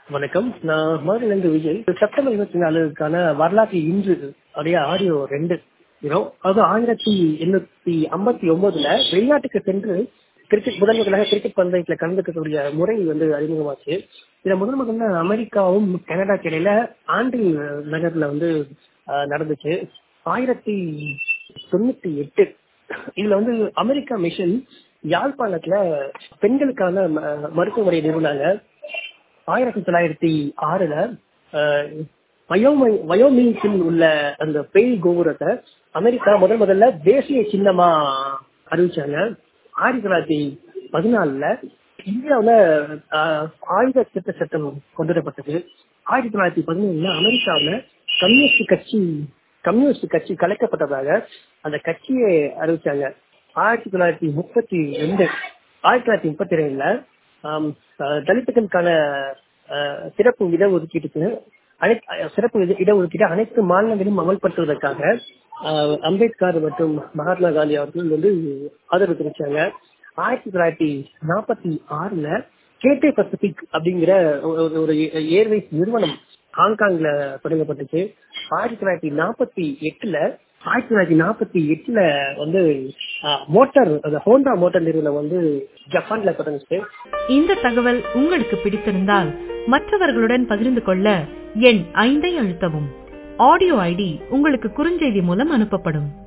வணக்கம் நான் மதுரையிலிருந்து விஜய் செப்டம்பர் இருபத்தி நாலுக்கான வரலாற்று இன்று அப்படியே ஆடியோ ரெண்டு இதோ அது ஆயிரத்தி எண்ணூத்தி ஐம்பத்தி ஒன்பதுல வெளிநாட்டுக்கு சென்று கிரிக்கெட் முதல் முதலாக கிரிக்கெட் பந்தயத்துல கலந்துக்கக்கூடிய முறை வந்து அறிமுகமாச்சு இதுல முதல் முதல்ல அமெரிக்காவும் கனடாக்கு இடையில ஆண்டில் நகர்ல வந்து ஆஹ், நடந்துச்சு ஆயிரத்தி தொண்ணூத்தி எட்டு இதுல வந்து அமெரிக்கா மிஷன் யாழ்ப்பாணத்துல பெண்களுக்கான ம- மருத்துவமனை நிறுவனாங்க ஆயிரத்தி தொள்ளாயிரத்தி ஆறுல ஆஹ், வயோமி- வயோமிங்கில் உள்ள அந்த பெய் கோபுரத்தை அமெரிக்கா முதல் முதல்ல தேசிய சின்னமா அறிவிச்சாங்க ஆயிரத்தி தொள்ளாயிரத்தி பதினாலுல இந்தியாவுல ஆஹ், ஆயுத திருத்த சட்டம் கொண்டு வரப்பட்டது ஆயிரத்தி தொள்ளாயிரத்தி பதினேழுல அமெரிக்காவுல கம்யூனிஸ்ட் கட்சி கம்யூனிஸ்ட் கட்சி கலைக்கப்பட்டதாக அந்த கட்சியை அறிவிச்சாங்க ஆயிரத்தி தொள்ளாயிரத்தி முப்பத்தி ரெண்டு ஆயிரத்தி தொள்ளாயிரத்தி முப்பத்தி ரெண்டுல ஆம், அஹ், தலித்துகளுக்கான அஹ், சிறப்பு இடஒதுக்கீட்டுக்கு அனைத்து அஹ், சிறப்பு இட- இடஒதுக்கீடு அனைத்து மாநிலங்களிலும் அமல்படுத்துவதற்காக அஹ், அம்பேத்கர் மற்றும் மகாத்மா காந்தி அவர்கள் வந்து ஆதரவு தெரிவிச்சாங்க ஆயிரத்தி தொள்ளாயிரத்தி நாற்பத்தி ஆறுல கேட்டே பசிபிக் அப்படிங்கிற ஒரு- ஒரு ஏர்வேஸ் நிறுவனம் ஹாங்காங்ல தொடங்கப்பட்டுச்சு ஆயிரத்தி தொள்ளாயிரத்தி நாற்பத்தி எட்டுல ஆயிரத்தி தொள்ளாயிரத்தி நாற்பத்தி எட்டுல வந்து மோட்டார் அந்த ஹோண்டா மோட்டார் நிறுவனம் வந்து ஜப்பான்ல தொடங்குச்சு இந்த தகவல் உங்களுக்கு பிடித்திருந்தால் மற்றவர்களுடன் பகிர்ந்து கொள்ள எண் ஐந்தை அழுத்தவும் ஆடியோ ஐடி உங்களுக்கு குறுஞ்செய்தி மூலம் அனுப்பப்படும்